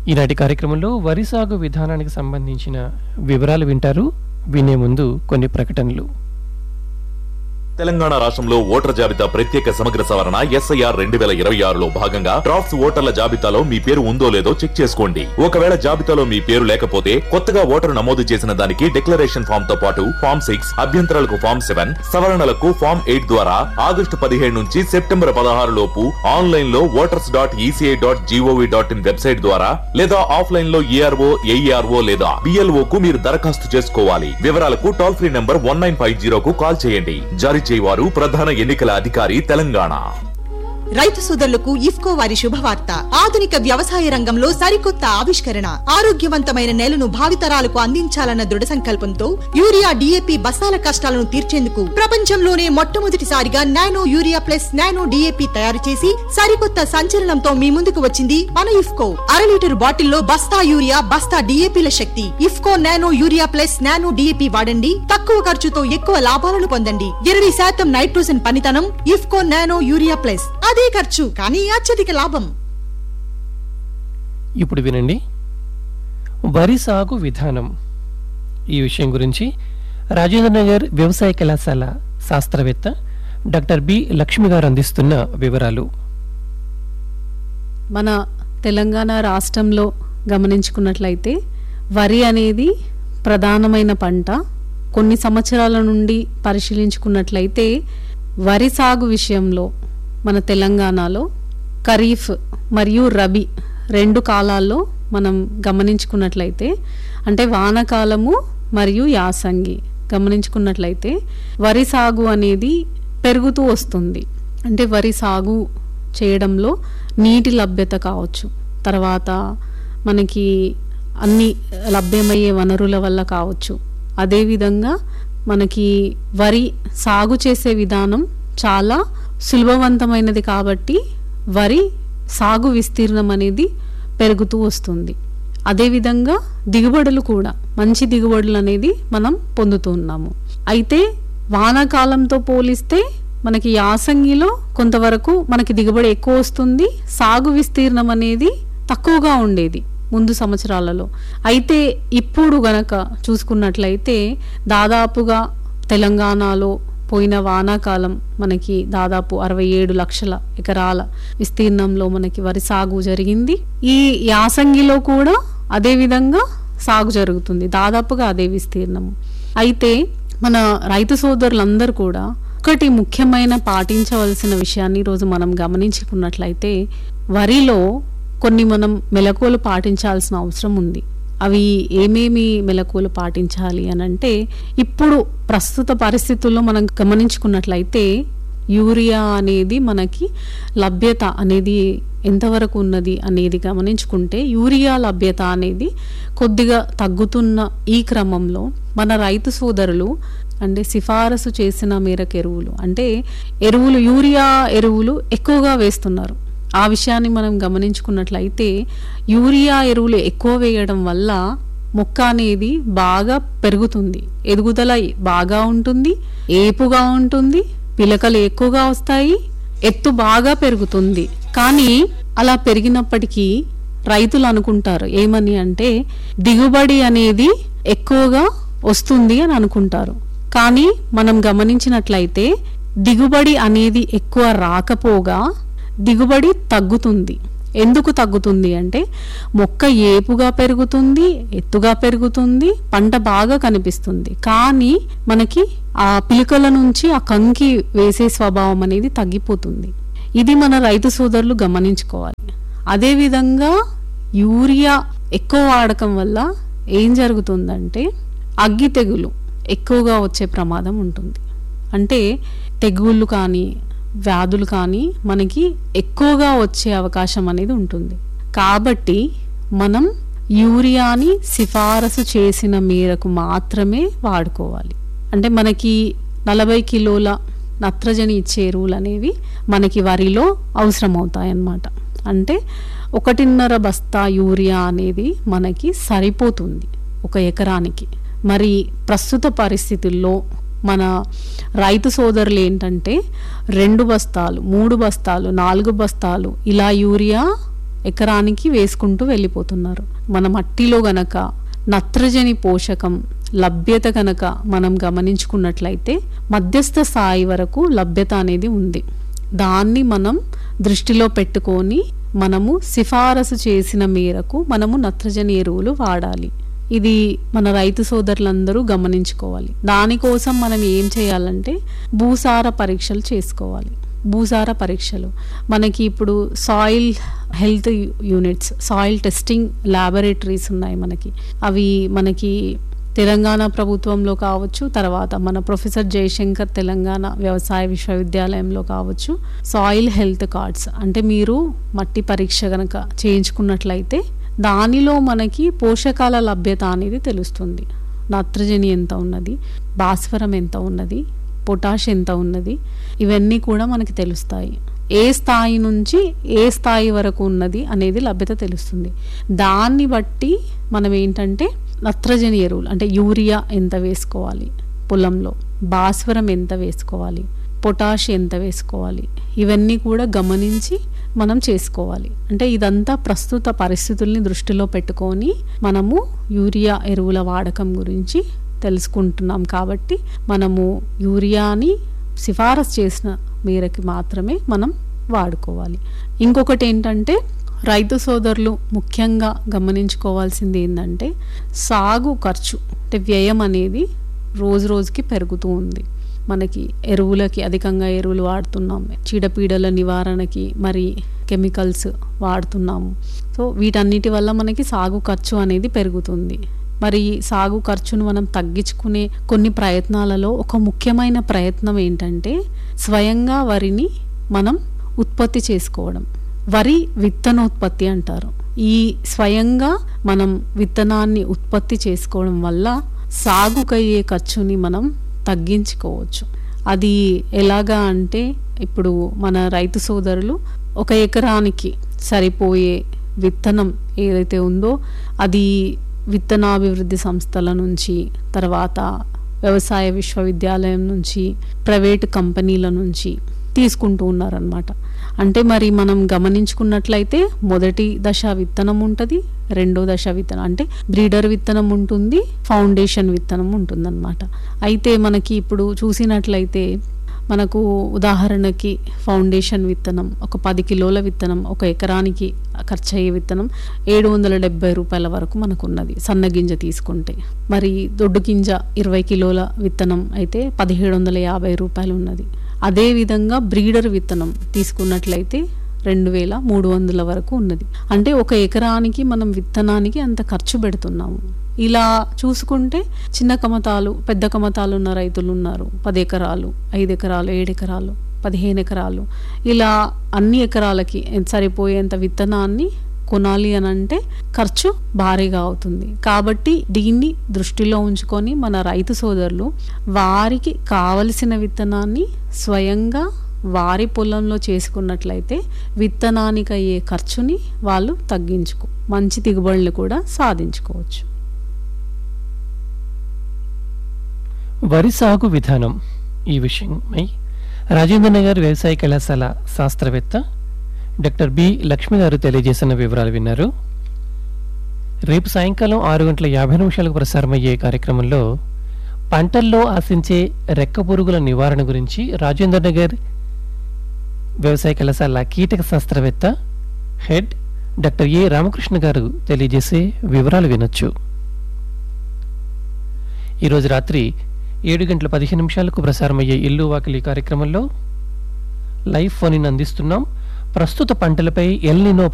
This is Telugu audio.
ఈనాటి కార్యక్రమంలో వరి సాగు విధానానికి సంబంధించిన వివరాలు వింటారు వినే ముందు కొన్ని ప్రకటనలు తెలంగాణ రాష్ట్రంలో ఓటర్ జాబితా ప్రత్యేక సమగ్ర సవరణ ఎస్ఐఆర్ రెండు వేల ఇరవై ఆరులో భాగంగా డ్రాఫ్ట్స్ ఓటర్ల జాబితాలో మీ పేరు ఉందో లేదో చెక్ చేసుకోండి ఒకవేళ జాబితాలో మీ పేరు లేకపోతే కొత్తగా ఓటరు నమోదు చేసిన దానికి డిక్లరేషన్ ఫామ్ తో పాటు ఫామ్ సిక్స్ అభ్యంతరాలకు ఫామ్ సెవెన్ సవరణలకు ఫామ్ ఎయిట్ ద్వారా ఆగస్టు పదిహేడు నుంచి సెప్టెంబర్ పదహారు లోపు ఆన్లైన్ లో voters dot ECI dot GOV dot in website ద్వారా లేదా ఆఫ్లైన్ లో ఏఆర్ఓ ఏఈఆర్ఓ లేదా బిఎల్ఓ కు మీరు దరఖాస్తు చేసుకోవాలి వివరాలకు toll free number one nine five జీరోకు కాల్ చేయండి జారీ చేయవారు ప్రధాన ఎన్నికల అధికారి తెలంగాణ రైతు సోదరులకు ఇఫ్కో వారి శుభవార్త ఆధునిక వ్యవసాయ రంగంలో సరికొత్త ఆవిష్కరణ ఆరోగ్యవంతమైన నేలను భావితరాలకు అందించాలన్న దృఢ సంకల్పంతో యూరియా డిఏపి బస్తాల కష్టాలను తీర్చేందుకు ప్రపంచంలోనే మొట్టమొదటిసారిగా nano urea plus nano DAP తయారు చేసి సరికొత్త సంచలనంతో మీ ముందుకు వచ్చింది మన ఇఫ్కో అర లీటర్ బాటిల్లో బస్తా యూరియా బస్తా డిఏపిల శక్తి IFFCO nano urea plus nano DAP వాడండి తక్కువ ఖర్చుతో ఎక్కువ లాభాలను పొందండి ఇరవై శాతం నైట్రోజన్ పనితనం ఇఫ్కో నానో యూరియా ప్లస్ అదే ఖర్చు కానీ అత్యధిక లాభం ఇప్పుడు వినండి వరి సాగు విధానం ఈ విషయం గురించి రాజేంద్ర నగర్ వ్యవసాయ కళాశాల శాస్త్రవేత్త డాక్టర్ బి లక్ష్మి గారు అందిస్తున్న వివరాలు మన తెలంగాణ రాష్ట్రంలో గమనించుకున్నట్లయితే వరి అనేది ప్రధానమైన పంట కొన్ని సంవత్సరాల నుండి పరిశీలించుకున్నట్లయితే వరి సాగు విషయంలో మన తెలంగాణలో ఖరీఫ్ మరియు రబీ రెండు కాలాల్లో మనం గమనించుకున్నట్లయితే అంటే వానకాలము మరియు యాసంగి గమనించుకున్నట్లయితే వరి సాగు అనేది పెరుగుతూ వస్తుంది అంటే వరి సాగు చేయడంలో నీటి లభ్యత కావచ్చు తర్వాత మనకి అన్ని లభ్యమయ్యే వనరుల వల్ల కావచ్చు అదేవిధంగా మనకి వరి సాగు చేసే విధానం చాలా సులభవంతమైనది కాబట్టి వరి సాగు విస్తీర్ణం అనేది పెరుగుతూ వస్తుంది అదేవిధంగా దిగుబడులు కూడా మంచి దిగుబడులు అనేది మనం పొందుతున్నాము అయితే వానాకాలంతో పోలిస్తే మనకి యాసంగిలో కొంతవరకు మనకి దిగుబడి ఎక్కువ వస్తుంది సాగు విస్తీర్ణం అనేది తక్కువగా ఉండేది ముందు సంవత్సరాలలో అయితే ఇప్పుడు గనక చూసుకున్నట్లయితే దాదాపుగా తెలంగాణలో పోయిన వానాకాలం మనకి దాదాపు అరవై ఏడు లక్షల ఎకరాల విస్తీర్ణంలో మనకి వరి సాగు జరిగింది ఈ యాసంగిలో కూడా అదే విధంగా సాగు జరుగుతుంది దాదాపుగా అదే విస్తీర్ణం అయితే మన రైతు సోదరులందరూ కూడా ఒకటి ముఖ్యమైన పాటించవలసిన విషయాన్ని ఈరోజు మనం గమనించుకున్నట్లయితే వరిలో కొన్ని మనం మెలకువలు పాటించాల్సిన అవసరం ఉంది అవి ఏమేమి మెలకువలు పాటించాలి అని అంటే ఇప్పుడు ప్రస్తుత పరిస్థితుల్లో మనం గమనించుకున్నట్లయితే యూరియా అనేది మనకి లభ్యత అనేది ఎంతవరకు ఉన్నది అనేది గమనించుకుంటే యూరియా లభ్యత అనేది కొద్దిగా తగ్గుతున్న ఈ క్రమంలో మన రైతు సోదరులు అంటే సిఫారసు చేసిన మేరకు ఎరువులు అంటే ఎరువులు యూరియా ఎరువులు ఎక్కువగా వేస్తున్నారు ఆ విషయాన్ని మనం గమనించుకున్నట్లయితే యూరియా ఎరువులు ఎక్కువ వేయడం వల్ల మొక్క అనేది బాగా పెరుగుతుంది ఎదుగుదల బాగా ఉంటుంది ఏపుగా ఉంటుంది పిలకలు ఎక్కువగా వస్తాయి ఎత్తు బాగా పెరుగుతుంది కానీ అలా పెరిగినప్పటికీ రైతులు అనుకుంటారు ఏమని అంటే దిగుబడి అనేది ఎక్కువగా వస్తుంది అని అనుకుంటారు కానీ మనం గమనించినట్లయితే దిగుబడి అనేది ఎక్కువ రాకపోగా దిగుబడి తగ్గుతుంది ఎందుకు తగ్గుతుంది అంటే మొక్క ఏపుగా పెరుగుతుంది ఎత్తుగా పెరుగుతుంది పంట బాగా కనిపిస్తుంది కానీ మనకి ఆ పిలుకల నుంచి ఆ కంకి వేసే స్వభావం అనేది తగ్గిపోతుంది ఇది మన రైతు సోదరులు గమనించుకోవాలి అదేవిధంగా యూరియా ఎక్కువ వాడకం వల్ల ఏం జరుగుతుందంటే అగ్గి తెగులు ఎక్కువగా వచ్చే ప్రమాదం ఉంటుంది అంటే తెగుళ్ళు కానీ వ్యాధులు కానీ మనకి ఎక్కువగా వచ్చే అవకాశం అనేది ఉంటుంది కాబట్టి మనం యూరియాని సిఫారసు చేసిన మేరకు మాత్రమే వాడుకోవాలి అంటే మనకి నలభై కిలోల నత్రజని ఇచ్చే ఎరువులు అనేవి మనకి వరిలో అవసరమవుతాయి అన్నమాట అంటే ఒకటిన్నర బస్తా యూరియా అనేది మనకి సరిపోతుంది ఒక ఎకరానికి మరి ప్రస్తుత పరిస్థితుల్లో మన రైతు సోదరులు ఏంటంటే రెండు బస్తాలు మూడు బస్తాలు నాలుగు బస్తాలు ఇలా యూరియా ఎకరానికి వేసుకుంటూ వెళ్ళిపోతున్నారు మన మట్టిలో గనక నత్రజని పోషకం లభ్యత గనక మనం గమనించుకున్నట్లయితే మధ్యస్థ స్థాయి వరకు లభ్యత అనేది ఉంది దాన్ని మనం దృష్టిలో పెట్టుకొని మనము సిఫారసు చేసిన మేరకు మనము నత్రజని ఎరువులు వాడాలి ఇది మన రైతు సోదరులందరూ గమనించుకోవాలి దానికోసం మనం ఏం చేయాలంటే భూసార పరీక్షలు చేసుకోవాలి భూసార పరీక్షలు మనకి ఇప్పుడు soil health units soil testing laboratories ఉన్నాయి మనకి అవి మనకి తెలంగాణ ప్రభుత్వంలో కావచ్చు తర్వాత మన ప్రొఫెసర్ జయశంకర్ తెలంగాణ వ్యవసాయ విశ్వవిద్యాలయంలో కావచ్చు సాయిల్ హెల్త్ కార్డ్స్ అంటే మీరు మట్టి పరీక్ష కనుక చేయించుకున్నట్లయితే దానిలో మనకి పోషకాల లభ్యత అనేది తెలుస్తుంది నత్రజని ఎంత ఉన్నది భాస్వరం ఎంత ఉన్నది పొటాష్ ఎంత ఉన్నది ఇవన్నీ కూడా మనకి తెలుస్తాయి ఏ స్థాయి నుంచి ఏ స్థాయి వరకు ఉన్నది అనేది లభ్యత తెలుస్తుంది దాన్ని బట్టి మనం ఏంటంటే నత్రజని ఎరువులు అంటే యూరియా ఎంత వేసుకోవాలి పొలంలో భాస్వరం ఎంత వేసుకోవాలి పొటాష్ ఎంత వేసుకోవాలి ఇవన్నీ కూడా గమనించి మనం చేసుకోవాలి అంటే ఇదంతా ప్రస్తుత పరిస్థితుల్ని దృష్టిలో పెట్టుకొని మనము యూరియా ఎరువుల వాడకం గురించి తెలుసుకుంటున్నాం కాబట్టి మనము యూరియాని సిఫారసు చేసిన మేరకి మాత్రమే మనం వాడుకోవాలి ఇంకొకటి ఏంటంటే రైతు సోదరులు ముఖ్యంగా గమనించుకోవాల్సింది ఏంటంటే సాగు ఖర్చు అంటే వ్యయం అనేది రోజు రోజుకి పెరుగుతూ ఉంది మనకి ఎరువులకి అధికంగా ఎరువులు వాడుతున్నాం చీడపీడల నివారణకి మరి కెమికల్స్ వాడుతున్నాము సో వీటన్నిటి వల్ల మనకి సాగు ఖర్చు అనేది పెరుగుతుంది మరి సాగు ఖర్చును మనం తగ్గించుకునే కొన్ని ప్రయత్నాలలో ఒక ముఖ్యమైన ప్రయత్నం ఏంటంటే స్వయంగా వరిని మనం ఉత్పత్తి చేసుకోవడం వరి విత్తనోత్పత్తి అంటారు ఈ స్వయంగా మనం విత్తనాన్ని ఉత్పత్తి చేసుకోవడం వల్ల సాగుకయ్యే ఖర్చుని మనం తగ్గించుకోవచ్చు అది ఎలాగా అంటే ఇప్పుడు మన రైతు సోదరులు ఒక ఎకరానికి సరిపోయే విత్తనం ఏదైతే ఉందో అది విత్తనాభివృద్ధి సంస్థల నుంచి తర్వాత వ్యవసాయ విశ్వవిద్యాలయం నుంచి ప్రైవేటు కంపెనీల నుంచి తీసుకుంటూ ఉన్నారనమాట అంటే మరి మనం గమనించుకున్నట్లయితే మొదటి దశ విత్తనం ఉంటుంది రెండో దశ విత్తనం అంటే బ్రీడర్ విత్తనం ఉంటుంది ఫౌండేషన్ విత్తనం ఉంటుందన్నమాట అయితే మనకి ఇప్పుడు చూసినట్లయితే మనకు ఉదాహరణకి ఫౌండేషన్ విత్తనం ఒక పది కిలోల విత్తనం ఒక ఎకరానికి ఖర్చు అయ్యే విత్తనం ఏడు వందల డెబ్బై రూపాయల వరకు మనకు ఉన్నది సన్న గింజ తీసుకుంటే మరి దొడ్డు గింజ ఇరవై కిలోల విత్తనం అయితే పదిహేడు వందల యాభై రూపాయలు ఉన్నది అదేవిధంగా బ్రీడర్ విత్తనం తీసుకున్నట్లయితే రెండు వేల మూడు వందల వరకు ఉన్నది అంటే ఒక ఎకరానికి మనం విత్తనానికి అంత ఖర్చు పెడుతున్నాము ఇలా చూసుకుంటే చిన్న కమతాలు పెద్ద కమతాలు ఉన్న రైతులు ఉన్నారు పది ఎకరాలు ఐదు ఎకరాలు ఏడు ఎకరాలు పదిహేను ఎకరాలు ఇలా అన్ని ఎకరాలకి సరిపోయేంత విత్తనాన్ని కొనాలి అని అంటే ఖర్చు భారీగా అవుతుంది కాబట్టి దీన్ని దృష్టిలో ఉంచుకొని మన రైతు సోదరులు వారికి కావలసిన విత్తనాన్ని స్వయంగా వారి పొలంలో చేసుకున్నట్లయితే విత్తనానికి అయ్యే ఖర్చుని వాళ్ళు తగ్గించుకో మంచి దిగుబడులు కూడా సాధించుకోవచ్చు వరి సాగు విధానం ఈ విషయమై రాజేంద్ర నగర్ వ్యవసాయ కళాశాల శాస్త్రవేత్త డాక్టర్ బి లక్ష్మి గారు తెలియజేసిన వివరాలు విన్నారు రేపు సాయంకాలం ఆరు గంటల యాభై నిమిషాలకు ప్రసారమయ్యే కార్యక్రమంలో పంటల్లో ఆశించే రెక్క పురుగుల నివారణ గురించి రాజేంద్ర నగర్ వ్యవసాయ కళాశాల కీటక శాస్త్రవేత్త హెడ్ డాక్టర్ ఏ రామకృష్ణ గారు తెలియజేసే వివరాలు వినొచ్చు ఈరోజు రాత్రి ఏడు గంటల పదిహేను నిమిషాలకు ప్రసారమయ్యే ఇల్లు వాకిలి కార్యక్రమంలో లైవ్ ఫోన్ అందిస్తున్నాం ప్రస్తుత పంటలపై ఎల్నినో